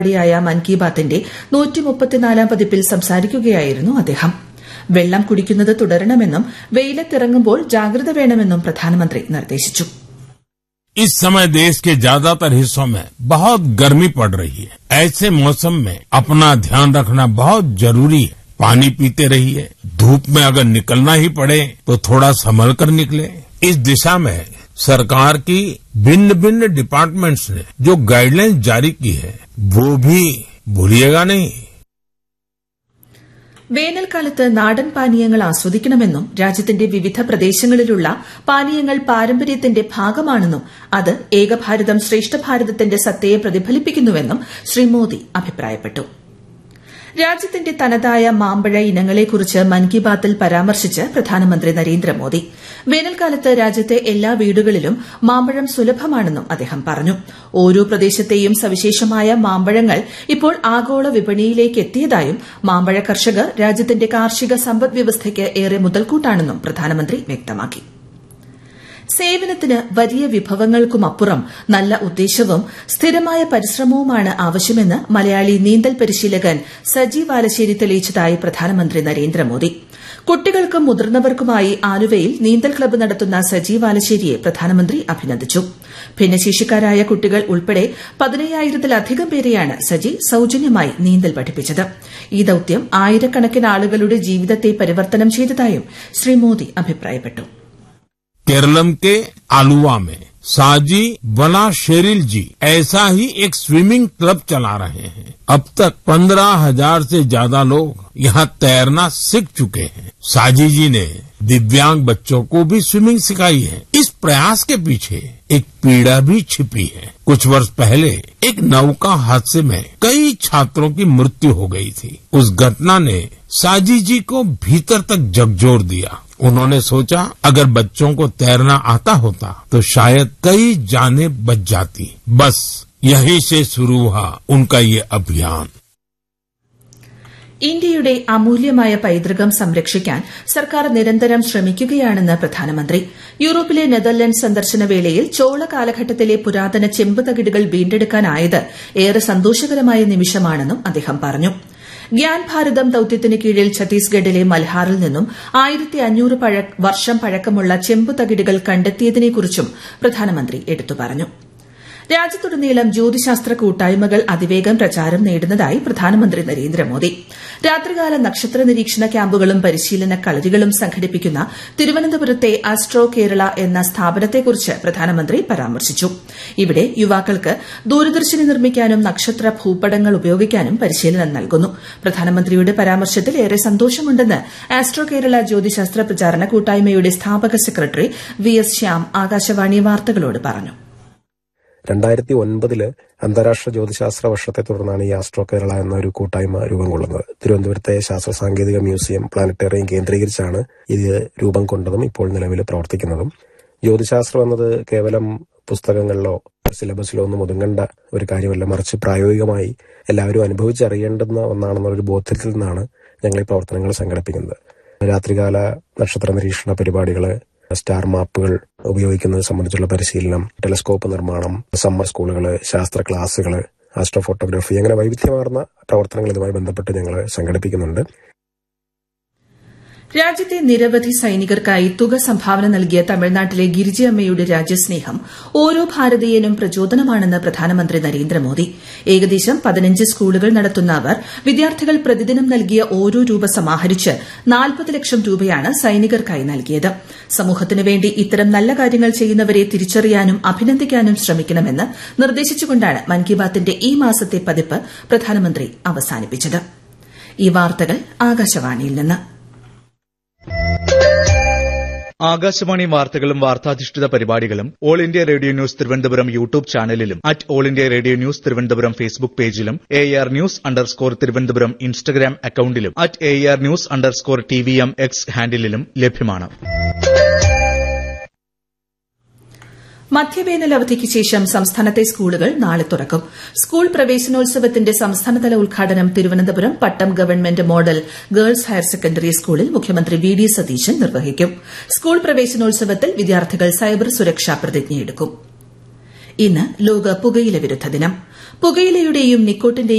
ായ മൻ കി ബാത്തിന്റെ നൂറ്റിമുപ്പത്തിനാലാം പതിപ്പിൽ സംസാരിക്കുകയായിരുന്നു അദ്ദേഹം വെള്ളം കുടിക്കുന്നത് തുടരണമെന്നും വെയിലത്തിറങ്ങുമ്പോൾ ജാഗ്രത വേണമെന്നും പ്രധാനമന്ത്രി നിർദ്ദേശിച്ചു इस समय देश के ज्यादातर हिस्सों में बहुत गर्मी पड़ रही है ऐसे मौसम में अपना ध्यान रखना बहुत जरूरी है पानी पीते रहिए धूप में अगर निकलना ही पड़े तो थोड़ा संभल कर निकले इस दिशा में सरकार की भिन्न भिन्न डिपार्टमेंट्स ने जो गाइडलाइंस जारी की है वो भी भूलिएगा नहीं വേനൽക്കാലത്ത് നാടൻ പാനീയങ്ങൾ ആസ്വദിക്കണമെന്നും രാജ്യത്തിന്റെ വിവിധ പ്രദേശങ്ങളിലുള്ള പാനീയങ്ങൾ പാരമ്പര്യത്തിന്റെ ഭാഗമാണെന്നും അത് ഏകഭാരതം ശ്രേഷ്ഠ ഭാരതത്തിന്റെ സത്തയെ പ്രതിഫലിപ്പിക്കുന്നുവെന്നും ശ്രീ മോദി അഭിപ്രായപ്പെട്ടു രാജ്യത്തിന്റെ തനതായ മാമ്പഴ ഇനങ്ങളെക്കുറിച്ച് മൻ കി ബാത്തിൽ പരാമർശിച്ച് പ്രധാനമന്ത്രി നരേന്ദ്രമോദി വേനൽക്കാലത്ത് രാജ്യത്തെ എല്ലാ വീടുകളിലും മാമ്പഴം സുലഭമാണെന്നും അദ്ദേഹം പറഞ്ഞു ഓരോ പ്രദേശത്തെയും സവിശേഷമായ മാമ്പഴങ്ങൾ ഇപ്പോൾ ആഗോള വിപണിയിലേക്ക് എത്തിയതായും മാമ്പഴ കർഷകർ രാജ്യത്തിന്റെ കാർഷിക സമ്പദ് വ്യവസ്ഥയ്ക്ക് ഏറെ മുതൽക്കൂട്ടാണെന്നും പ്രധാനമന്ത്രി വ്യക്തമാക്കി സേവനത്തിന് വലിയ വിഭവങ്ങൾക്കുമപ്പുറം നല്ല ഉദ്ദേശവും സ്ഥിരമായ പരിശ്രമവുമാണ് ആവശ്യമെന്ന് മലയാളി നീന്തൽ പരിശീലകൻ സജി വാലശ്ശേരി തെളിയിച്ചതായി പ്രധാനമന്ത്രി നരേന്ദ്രമോദി കുട്ടികൾക്കും മുതിർന്നവർക്കുമായി ആലുവയിൽ നീന്തൽ ക്ലബ്ബ് നടത്തുന്ന സജി വാലശ്ശേരിയെ പ്രധാനമന്ത്രി അഭിനന്ദിച്ചു ഭിന്നശേഷിക്കാരായ കുട്ടികൾ ഉൾപ്പെടെ പതിനയ്യായിരത്തിലധികം പേരെയാണ് സജി സൌജന്യമായി നീന്തൽ പഠിപ്പിച്ചത് ഈ ദൌത്യം ആയിരക്കണക്കിന് ആളുകളുടെ ജീവിതത്തെ പരിവർത്തനം ചെയ്തതായും ശ്രീ മോദി അഭിപ്രായപ്പെട്ടു केरलम के आलुवा में साजी वला शेरिल जी ऐसा ही एक स्विमिंग क्लब चला रहे हैं अब तक पंद्रह हजार से ज्यादा लोग यहाँ तैरना सीख चुके हैं साजी जी ने दिव्यांग बच्चों को भी स्विमिंग सिखाई है इस प्रयास के पीछे एक पीड़ा भी छिपी है कुछ वर्ष पहले एक नौका हादसे में कई छात्रों की मृत्यु हो गई थी उस घटना ने साजी जी को भीतर तक झकझोर दिया उन्होंने सोचा अगर बच्चों को तैरना आता होता तो शायद कई जाने बच जाती बस यहीं से शुरू हुआ उनका ये अभियान ഇന്ത്യയുടെ അമൂല്യമായ പൈതൃകം സംരക്ഷിക്കാൻ സർക്കാർ നിരന്തരം ശ്രമിക്കുകയാണെന്ന് പ്രധാനമന്ത്രി യൂറോപ്പിലെ നെതർലൻഡ് സന്ദർശന വേളയിൽ ചോള കാലഘട്ടത്തിലെ പുരാതന ചെമ്പ് തകിടുകൾ വീണ്ടെടുക്കാനായത് ഏറെ സന്തോഷകരമായ നിമിഷമാണെന്നും അദ്ദേഹം പറഞ്ഞു ഗ്യാൻ ഭാരതം ദൌത്യത്തിന് കീഴിൽ ഛത്തീസ്ഗഡിലെ മൽഹാറിൽ നിന്നും ആയിരത്തി അഞ്ഞൂറ് വർഷം പഴക്കമുള്ള ചെമ്പ് തകിടുകൾ കണ്ടെത്തിയതിനെക്കുറിച്ചും പ്രധാനമന്ത്രി എടുത്തു പറഞ്ഞു രാജ്യത്തുടനീളം ജ്യോതിശാസ്ത്ര കൂട്ടായ്മകൾ അതിവേഗം പ്രചാരം നേടുന്നതായി പ്രധാനമന്ത്രി നരേന്ദ്രമോദി രാത്രികാല നക്ഷത്ര നിരീക്ഷണ ക്യാമ്പുകളും പരിശീലന കളരികളും സംഘടിപ്പിക്കുന്ന തിരുവനന്തപുരത്തെ അസ്ട്രോ കേരള എന്ന സ്ഥാപനത്തെക്കുറിച്ച് പ്രധാനമന്ത്രി പരാമർശിച്ചു ഇവിടെ യുവാക്കൾക്ക് ദൂരദർശിനി നിർമ്മിക്കാനും നക്ഷത്ര ഭൂപടങ്ങൾ ഉപയോഗിക്കാനും പരിശീലനം നൽകുന്നു പ്രധാനമന്ത്രിയുടെ പരാമർശത്തിൽ ഏറെ സന്തോഷമുണ്ടെന്ന് ആസ്ട്രോ കേരള ജ്യോതിശാസ്ത്ര പ്രചാരണ കൂട്ടായ്മയുടെ സ്ഥാപക secretary V S Shyam Akashvani വാർത്തകളോട് പറഞ്ഞു രണ്ടായിരത്തി ഒൻപതില് അന്താരാഷ്ട്ര ജ്യോതിശാസ്ത്ര വർഷത്തെ തുടർന്നാണ് ഈ ആസ്ട്രോ കേരള എന്ന ഒരു കൂട്ടായ്മ രൂപം കൊള്ളുന്നത് തിരുവനന്തപുരത്തെ ശാസ്ത്ര സാങ്കേതിക മ്യൂസിയം പ്ലാനറ്റേറിയം കേന്ദ്രീകരിച്ചാണ് ഇത് രൂപം കൊണ്ടതും ഇപ്പോൾ നിലവിൽ പ്രവർത്തിക്കുന്നതും ജ്യോതിശാസ്ത്രം എന്നത് കേവലം പുസ്തകങ്ങളിലോ സിലബസിലോ ഒന്നും ഒതുങ്ങേണ്ട ഒരു കാര്യമല്ല മറിച്ച് പ്രായോഗികമായി എല്ലാവരും അനുഭവിച്ചറിയേണ്ടുന്ന ഒന്നാണെന്നൊരു ബോധ്യത്തിൽ നിന്നാണ് ഞങ്ങൾ ഈ പ്രവർത്തനങ്ങൾ സംഘടിപ്പിക്കുന്നത് രാത്രികാല നക്ഷത്ര നിരീക്ഷണ പരിപാടികള് സ്റ്റാർ മാപ്പുകൾ ഉപയോഗിക്കുന്നത് സംബന്ധിച്ചുള്ള പരിശീലനം ടെലസ്കോപ്പ് നിർമ്മാണം സമ്മർ സ്കൂളുകള് ശാസ്ത്ര ക്ലാസുകള് ആസ്ട്രോ ഫോട്ടോഗ്രാഫി അങ്ങനെ വൈവിധ്യമാർന്ന പ്രവർത്തനങ്ങൾ ഇതുമായി ബന്ധപ്പെട്ട് ഞങ്ങൾ സംഘടിപ്പിക്കുന്നുണ്ട് രാജ്യത്തെ നിരവധി സൈനികർക്കായി തുക സംഭാവന നൽകിയ തമിഴ്നാട്ടിലെ ഗിരിജയമ്മയുടെ രാജ്യസ്നേഹം ഓരോ ഭാരതീയനും പ്രചോദനമാണെന്ന് പ്രധാനമന്ത്രി നരേന്ദ്രമോദി ഏകദേശം പതിനഞ്ച് സ്കൂളുകൾ നടത്തുന്ന അവർ വിദ്യാർത്ഥികൾ പ്രതിദിനം നൽകിയ ഓരോ രൂപ സമാഹരിച്ച് നാൽപ്പത് ലക്ഷം രൂപയാണ് സൈനികർക്കായി നൽകിയത് സമൂഹത്തിനു വേണ്ടി ഇത്തരം നല്ല കാര്യങ്ങൾ ചെയ്യുന്നവരെ തിരിച്ചറിയാനും അഭിനന്ദിക്കാനും ശ്രമിക്കണമെന്ന് നിർദ്ദേശിച്ചുകൊണ്ടാണ് മൻ കി ബാത്തിന്റെ ഈ മാസത്തെ പതിപ്പ് പ്രധാനമന്ത്രി അവസാനിപ്പിച്ചത് ഈ വാർത്തകൾ ആകാശവാണിയിൽ നിന്ന് ആകാശവാണി വാർത്തകളും വാർത്താധിഷ്ഠിത പരിപാടികളും all India radio news Thiruvananthapuram YouTube ചാനലിലും at all India radio news Thiruvananthapuram Facebook പേജിലും A R news underscore Thiruvananthapuram Instagram അക്കൌണ്ടിലും at A R news underscore T V M X ഹാൻഡിലും ലഭ്യമാണ് മധ്യവേനൽ അവധിക്ക് ശേഷം സംസ്ഥാനത്തെ സ്കൂളുകൾ നാളെ തുറക്കും സ്കൂൾ പ്രവേശനോത്സവത്തിന്റെ സംസ്ഥാനതല ഉദ്ഘാടനം Thiruvananthapuram Pattom government model girls higher secondary സ്കൂളിൽ മുഖ്യമന്ത്രി വി ഡി സതീശൻ നിർവഹിക്കും സ്കൂൾ പ്രവേശനോത്സവത്തിൽ വിദ്യാർത്ഥികൾ സൈബർ സുരക്ഷാ പ്രതിജ്ഞയെടുക്കും ഇന്ന് ലോക പുകയില വിരുദ്ധ ദിനം പുകയിലയുടെയും നിക്കോട്ടിന്റെയും